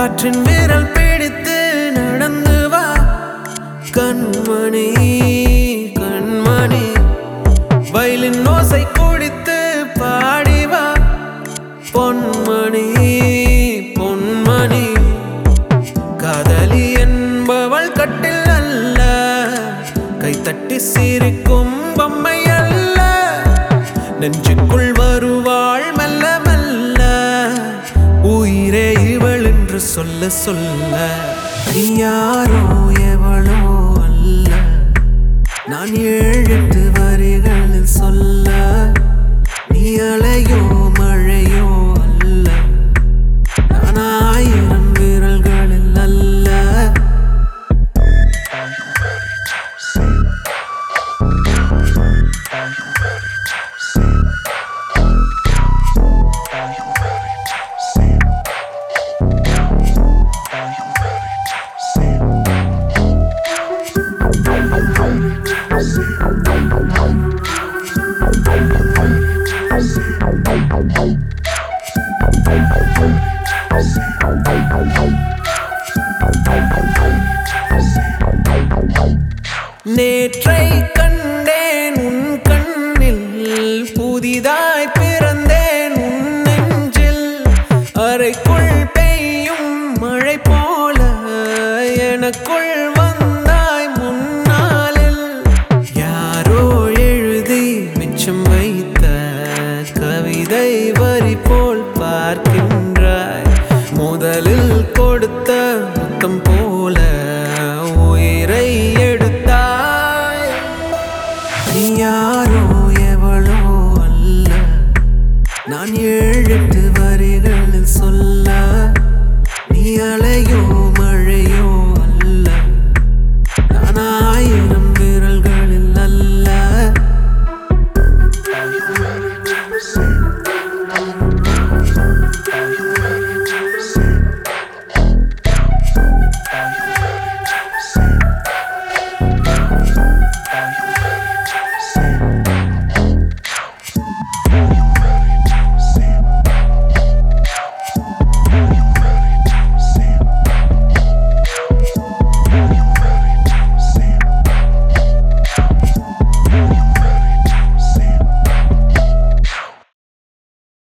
காற்றின் விரல் பிடித்து நடந்து வா கண்மணி கண்மணி வயலின் ஓசை குடித்து பாடி வா பொன்மணி பொன்மணி காதலி என்பவள் கட்டில் அல்ல கைத்தட்டி சிரிக்கும் பொம்மை அல்ல நெஞ்சுக்குள் வருவாள் மெல்ல மெல்ல உயிரே இவள் என்று சொல்ல சொல்ல நீ யாரோ எவளோ அல்ல நான் எழுத்து வரிகளில் சொல்ல நீ அலையோ மழையோ அல்ல நான் ஆயிரம் விரல்களில் அல்ல நேற்றை கண்டேன் உன் கண்ணில் புதிதாய் பிறந்தேன் உன் நெஞ்சில் அறைக்குள் பெய்யும் மழை போல எனக்குள் வந்தாய் முன்னாளில் யாரோ எழுதி மிச்சம் வைத்த கவிதை வரி போல் பார்க்கின்றாய் முதலில் கொடுத்த முத்தம் போல உயிரை எடுத்தாய் நீ யாரோ எவளோ அல்ல நான் எழுத்து வரிகளில் சொல்ல நீ அலையோ மழையோ அல்ல நான் ஆயிரம் விரல்களில் அல்ல Are you ready to say? Are you